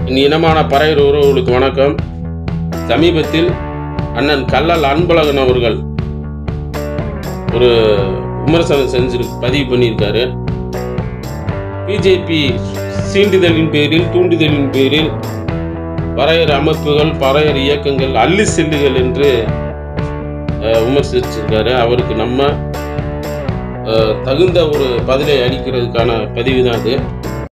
என் இனமான பறையர் உறவுகளுக்கு வணக்கம் சமீபத்தில் அண்ணன் கல்லல் அன்பழகன் அவர்கள் ஒரு விமர்சனம் செஞ்சு பதிவு பண்ணியிருக்காரு பிஜேபி சீண்டுதலின் பேரில் தூண்டுதலின் பேரில் பறையர் அமைப்புகள் பறையர் இயக்கங்கள் அள்ளி செல்லுகள் என்று அஹ், விமர்சிச்சிருக்காரு அவருக்கு நம்ம அஹ், தகுந்த ஒரு பதிலை அளிக்கிறதுக்கான பதிவு தான் அது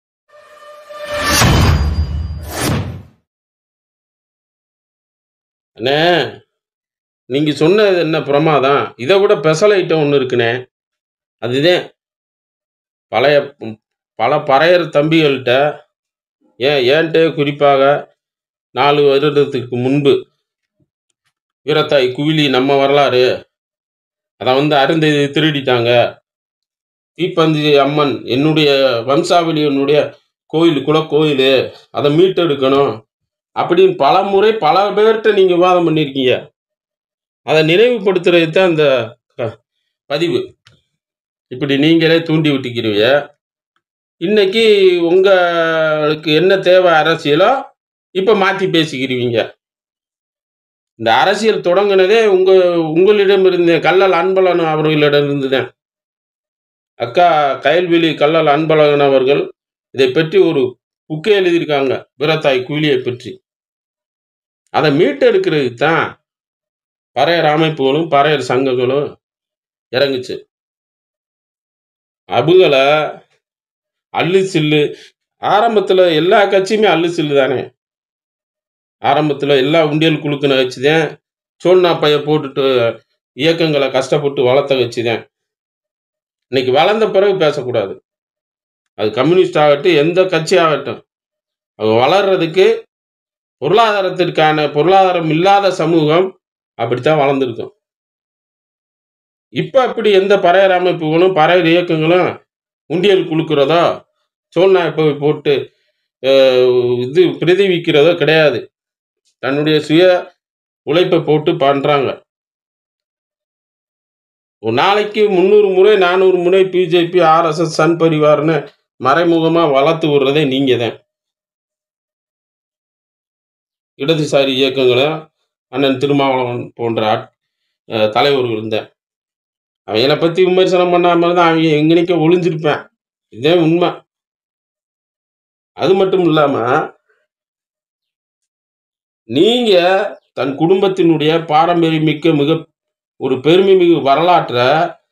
அண்ணே நீங்க சொன்னது என்ன பிரமாதம் இதை விட ஸ்பெஷல் ஐட்டம் ஒன்று இருக்குண்ணே அதுதான் பழைய பல பறையர் தம்பிகள்கிட்ட ஏன் ஏன்ட்டே குறிப்பாக நாலு வருடத்துக்கு முன்பு வீரத்தாய் குவிலி நம்ம வரலாறு அதை வந்து அருந்ததி திருடிட்டாங்க தீப்பந்தி அம்மன் என்னுடைய வம்சாவளி என்னுடைய கோயில் குலக்கோயில் அதை மீட்டெடுக்கணும் அப்படின்னு பல முறை பல பேர்கிட்ட நீங்க விவாதம் பண்ணியிருக்கீங்க அதை நினைவுபடுத்துறது தான் அந்த க- பதிவு இப்படி நீங்களே தூண்டி விட்டுக்கிறீங்க இன்னைக்கு உங்களுக்கு என்ன தேவை அரசியலோ இப்ப மாத்தி பேசிக்கிறீங்க இந்த அரசியல் தொடங்கினதே உங்க உங்களிடம் இருந்த கல்லல் அன்பழகன் அவர்களிடம் இருந்துதான் அக்கா கயல்விழி கல்லல் அன்பழகன் அவர்கள் இதை பற்றி ஒரு புக்கே எழுதியிருக்காங்க வீரத்தாய் குயிலியை பற்றி அதை மீட்டெடுக்கிறது தான் பறையர் அமைப்புகளும் பறையர் சங்கங்களும் இறங்குச்சு அபுகளை அள்ளு சில்லு ஆரம்பத்துல எல்லா கட்சியுமே அள்ளு சில்லு தானே ஆரம்பத்துல எல்லா உண்டியல் குழுக்கின கட்சி தான் சோன்னா பைய போட்டுட்டு இயக்கங்களை கஷ்டப்பட்டு வளர்த்த கட்சி தான் இன்னைக்கு வளர்ந்த பிறகு பேசக்கூடாது அது கம்யூனிஸ்ட் ஆகட்டும் எந்த கட்சி ஆகட்டும் அது வளர்றதுக்கு பொருளாதாரத்திற்கான பொருளாதாரம் இல்லாத சமூகம் அப்படித்தான் வளர்ந்துருக்கும் இப்ப அப்படி எந்த பறையர் அமைப்புகளும் பறையர் இயக்கங்களும் உண்டியல் குலுக்கிறதோ சோன்னா போய் போட்டு அஹ், இது பிரதிவிக்கிறதோ கிடையாது தன்னுடைய சுய உழைப்பை போட்டு பண்றாங்க ஒரு நாளைக்கு முந்நூறு முறை நானூறு முறை பிஜேபி ஆர்எஸ்எஸ் சன் பரிவார்னு மறைமுகமா வளர்த்து விடுறதே நீங்க தான் இடதுசாரி இயக்கங்களும் அண்ணன் திருமாவளவன் போன்ற ஆட்- அஹ், தலைவர்கள் இருந்தேன் அவங்கள பத்தி விமர்சனம் பண்ணாம தான் அவங்க எங்கனைக்க ஒளிஞ்சிருப்பேன் இதே உண்மை அது மட்டும் இல்லாம நீங்க தன் குடும்பத்தினுடைய பாரம்பரியமிக்க மிக ஒரு பெருமை மிகு வரலாற்றை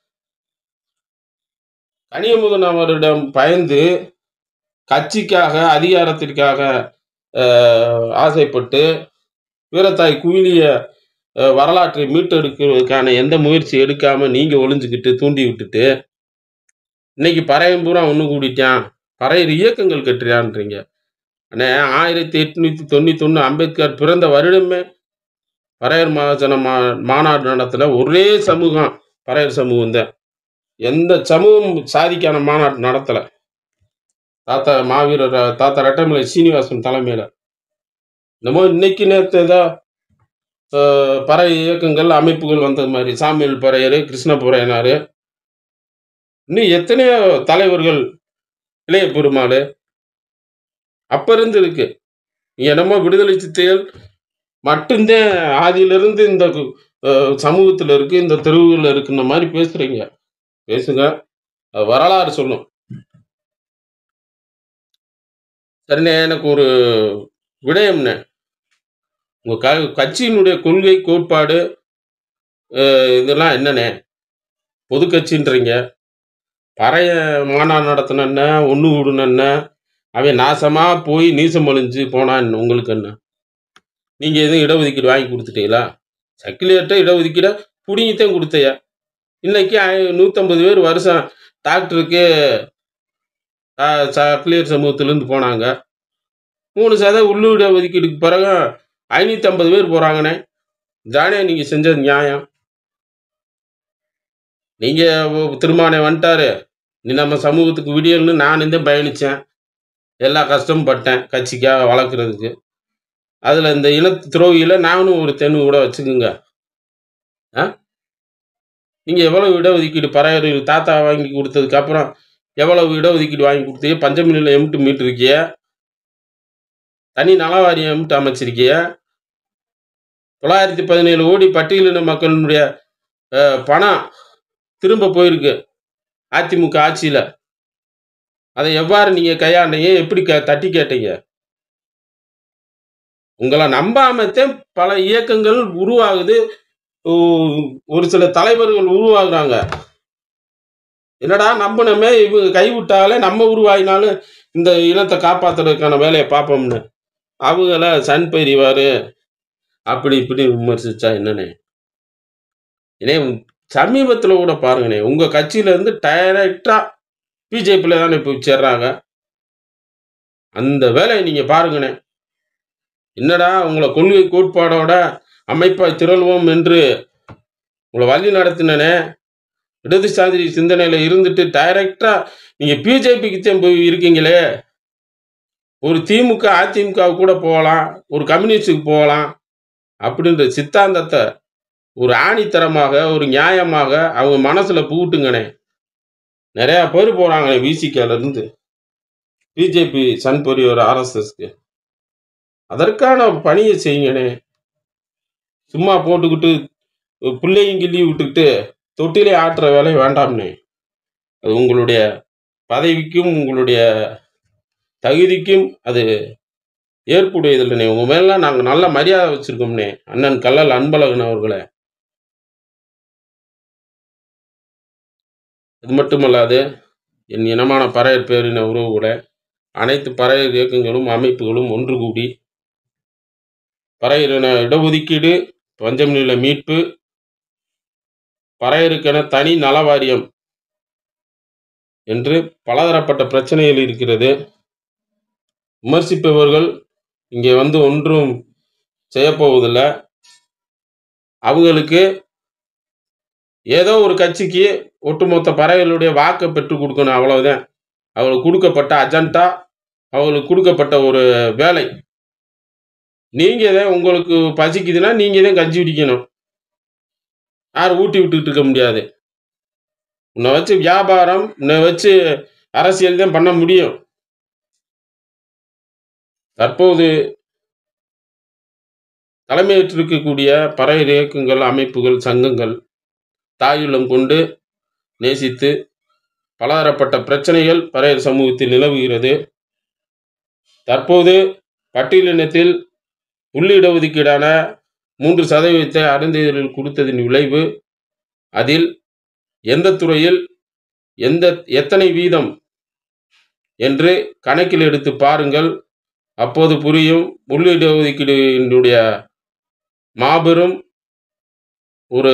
கனியமுதன் அவரிடம் பயந்து கட்சிக்காக அதிகாரத்திற்காக அஹ், ஆசைப்பட்டு வீரத்தாய் குயிலிய அஹ், வரலாற்றை மீட்டெடுக்கிறதுக்கான எந்த முயற்சி எடுக்காம நீங்க ஒளிஞ்சுக்கிட்டு தூண்டி விட்டுட்டு இன்னைக்கு பறையன் பூரா ஒன்று கூடிட்டான் பறையர் இயக்கங்கள் கட்டுறான்றீங்க அண்ணே ஆயிரத்தி எட்நூத்தி தொண்ணூத்தி ஒன்று அம்பேத்கர் பிறந்த வருடமே பறையர் மகாஜன மா மாநாடு நடத்துல ஒரே சமூகம் பறையர் சமூகம் தான் எந்த சமூகம் சாதிக்கான மாநாடு நடத்தல தாத்தா மாவீரர் தாத்தா ரெட்டமலை சீனிவாசன் தலைமையில என்னமோ இன்னைக்கு நேற்று ஏதோ அஹ், பறை இயக்கங்கள் அமைப்புகள் வந்தது மாதிரி சாமியல் பறையர் கிருஷ்ண புரையனாரு இன்னும் எத்தனையோ தலைவர்கள் இளைய பெருமாள் அப்ப இருந்து இருக்கு நீங்க என்னமோ விடுதலை சித்தைகள் மட்டும்தான் ஆதியிலிருந்து இந்த அஹ், சமூகத்துல இருக்கு இந்த தெருவுல இருக்குன்ற மாதிரி பேசுறீங்க பேசுங்க அது வரலாறு சொல்லும் சரிண்ணே எனக்கு ஒரு விடயம்ண்ணே உங்க க கட்சியினுடைய கொள்கை கோட்பாடு அஹ், இதெல்லாம் என்னண்ணே பொது கட்சின்றீங்க பறைய மாநாடு நடத்தின ஒன்று விடுன அவன் நாசமா போய் நீசம் அழிஞ்சு போனான் உங்களுக்கு என்ன நீங்க எதுவும் இடஒதுக்கீடு வாங்கி கொடுத்துட்டீங்களா சக்கிலியர்கிட்ட இடஒதுக்கீட புடிங்கித்தான் கொடுத்தையா இன்னைக்கு ஐ- நூத்தம்பது பேர் வருஷம் டாக்டருக்கு ஆஹ், சக்கிலியர் சமூகத்திலேருந்து போனாங்க மூணு சதவீத உள்ளூர் ஒதுக்கீடுக்கு பிறகு ஐநூத்தி ஐம்பது பேர் போறாங்கண்ணே தானே நீங்க செஞ்சது நியாயம் நீங்க ஒ- திருமானே வந்துட்டாரு நீ நம்ம சமூகத்துக்கு விடியல்னு நான் இந்த பயணிச்சேன் எல்லா கஷ்டமும் பட்டேன் கட்சிக்காக வளர்க்குறதுக்கு அதுல இந்த இனத்து துரோகியில நானும் ஒரு தென்னு கூட வச்சுக்குங்க ஆ? நீங்க எவ்வளவு இடஒதுக்கீடு பறையர் தாத்தா வாங்கி கொடுத்ததுக்கு அப்புறம் எவ்வளவு இடஒதுக்கீடு வாங்கி கொடுத்தீங்க பஞ்சமில்ல எம்பிட்டு மீட்டு இருக்கிய தனி நலவாரியம்ட்டு அமைச்சிருக்கிய தொள்ளாயிரத்தி பதினேழு கோடி பட்டியலின மக்களுடைய அஹ், பணம் திரும்ப போயிருக்கு அதிமுக ஆட்சியில் அதை எவ்வாறு நீங்க கையாண்டீங்க எப்படி க தட்டி கேட்டீங்க உங்களை நம்பாமத்தே பல இயக்கங்கள் உருவாகுது ஊ- ஒரு சில தலைவர்கள் உருவாகுறாங்க என்னடா நம்பினமே இவங்க கைவிட்டாலே நம்ம உருவாகினாலும் இந்த இனத்தை காப்பாத்துறதுக்கான வேலையை பார்ப்போம்னு அவங்கள சன் பெரியவாரு அப்படி இப்படி விமர்சிச்சா என்னண்ணே ஏனே சமீபத்தில் கூட பாருங்கண்ணே உங்க கட்சியில இருந்து டைரக்டா பிஜேபியில் தானே போய் சேர்றாங்க அந்த வேலையை நீங்க பாருங்கண்ணே என்னடா உங்களை கொள்கை கோட்பாடோட அமைப்பாய் திரள்வோம் என்று உங்களை வழி நடத்தினனே இடதுசாரி சிந்தனையில இருந்துட்டு டைரக்டா நீங்க பிஜேபிக்கு தான் போய் இருக்கீங்களே ஒரு திமுக அதிமுக கூட போகலாம் ஒரு கம்யூனிஸ்டுக்கு போகலாம் அப்படின்ற சித்தாந்தத்தை ஒரு ஆணித்தரமாக ஒரு நியாயமாக அவங்க மனசுல பூட்டுங்கண்ணே நிறைய பேர் போறாங்க விசிகேல இருந்து பிஜேபி சன் பெரியவர் ஆர்எஸ்எஸ்க்கு அதற்கான பணியை செய்யுங்கண்ணே சும்மா போட்டுக்கிட்டு பிள்ளையும் கிள்ளி விட்டுக்கிட்டு தொட்டிலே ஆட்டுற வேலை வேண்டாம்னே அது உங்களுடைய பதவிக்கும் உங்களுடைய தகுதிக்கும் அது ஏற்புடையதில்லைண்ணே உங்க மேலாம் நாங்கள் நல்ல மரியாதை வச்சிருக்கோம்னே அண்ணன் கல்லல் அன்பழகன் அவர்களை இது மட்டுமல்லாது என் இனமான பறையர் பேரின உறவுகளை அனைத்து பறையர் இயக்கங்களும் அமைப்புகளும் ஒன்று கூடி பறையரின இடஒதுக்கீடு பஞ்சம் நில மீட்பு பறையருக்கென தனி நலவாரியம் என்று பலதரப்பட்ட பிரச்சனைகள் இருக்கிறது விமர்சிப்பவர்கள் இங்கே வந்து ஒன்றும் செய்யப்போவதில்லை அவங்களுக்கு ஏதோ ஒரு கட்சிக்கு ஒட்டுமொத்த பறவைகளுடைய வாக்கை பெற்றுக் கொடுக்கணும் அவ்வளவுதான் அவங்களுக்கு கொடுக்கப்பட்ட அஜெண்டா அவங்களுக்கு கொடுக்கப்பட்ட ஒரு வேலை நீங்க தான் உங்களுக்கு பசிக்குதுன்னா நீங்க தான் கஞ்சி குடிக்கணும் யார் ஊட்டி விட்டுட்டு இருக்க முடியாது உன்னை வச்சு வியாபாரம் உன்னை வச்சு அரசியல் தான் பண்ண முடியும் தற்போது தலைமையேற்றிருக்கக்கூடிய பறையர் இயக்கங்கள் அமைப்புகள் சங்கங்கள் தாயுள்ளம் கொண்டு நேசித்து பலதரப்பட்ட பிரச்சனைகள் பறையர் சமூகத்தில் நிலவுகிறது தற்போது பட்டியலினத்தில் உள்ளிட ஒதுக்கீடான மூன்று சதவீதத்தை அருந்ததில் கொடுத்ததின் விளைவு அதில் எந்த துறையில் எந்த எத்தனை வீதம் என்று கணக்கில் எடுத்து பாருங்கள் அப்போது புரியும் உள்ளிட ஒதுக்கீடுடைய மாபெரும் ஒரு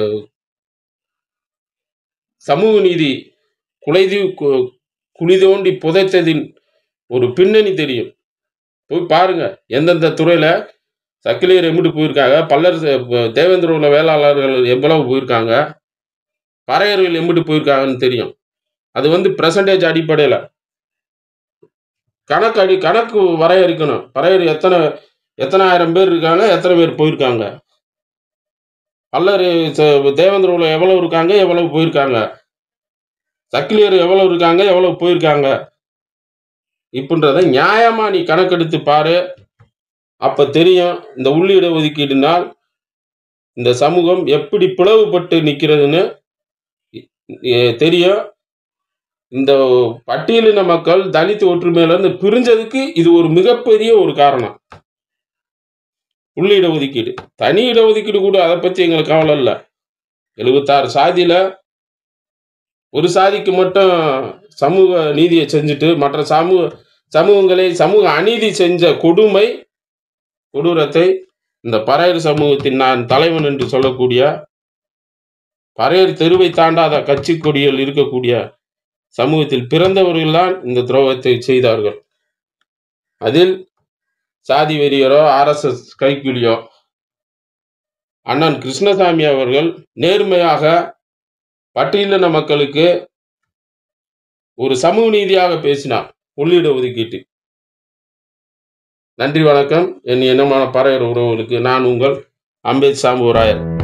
சமூக நீதி குலைதி கு- குழி தோண்டி புதைத்ததின் ஒரு பின்னணி தெரியும் போய் பாருங்க எந்தெந்த துறையில சக்கிலியர் எம்பிட்டு போயிருக்காங்க பல்லர் ச- தேவேந்திர உள்ள வேளாளர்கள் எவ்வளவு போயிருக்காங்க பறையர்கள் எம்பிட்டு போயிருக்காங்கன்னு தெரியும் அது வந்து பிரசன்டேஜ் அடிப்படையில் கணக்கு அடி கணக்கு வரையறுக்கணும் பறையர் எத்தனை எத்தனை ஆயிரம் பேர் இருக்காங்க எத்தனை பேர் போயிருக்காங்க பல்லர் ச- தேவேந்திர உள்ள எவ்வளவு இருக்காங்க எவ்வளவு போயிருக்காங்க சக்கிலியர் எவ்வளவு இருக்காங்க எவ்வளவு போயிருக்காங்க இப்படின்றத நியாயமா நீ கணக்கெடுத்து பாரு அப்ப தெரியும் இந்த உள்ளீடு ஒதுக்கீடுனால் இந்த சமூகம் எப்படி பிளவுபட்டு நிக்கிறதுன்னு எ- தெரியும் இந்த பட்டியலின மக்கள் தலித் ஒற்றுமையில இருந்து பிரிஞ்சதுக்கு இது ஒரு மிகப்பெரிய ஒரு காரணம் உள்ளிட ஒதுக்கீடு தனி இடஒதுக்கீடு கூட அதை பத்தி எங்களுக்கு கவலை இல்லை எழுபத்தாறு சாதியில ஒரு சாதிக்கு மட்டும் சமூக நீதியை செஞ்சுட்டு மற்ற சமூக சமூகங்களை சமூக அநீதி செஞ்ச கொடுமை கொடூரத்தை இந்த பறையர் சமூகத்தின் நான் தலைவன் என்று சொல்லக்கூடிய பறையர் தெருவை தாண்டாத கட்சி கொடிகள் இருக்கக்கூடிய சமூகத்தில் பிறந்தவர்கள்தான் இந்த துரோகத்தை செய்தார்கள் அதில் சாதி வெறியரோ ஆர்எஸ்எஸ் கைக்கூலியோ அண்ணன் கிருஷ்ணசாமி அவர்கள் நேர்மையாக பட்டியலின மக்களுக்கு ஒரு சமூக நீதியாக பேசினார் உள்ளிட ஒதுக்கீட்டு நன்றி வணக்கம் என் இனமான பறையர் உறவுகளுக்கு நான் உங்கள் அம்பேத் சாம்புராயர்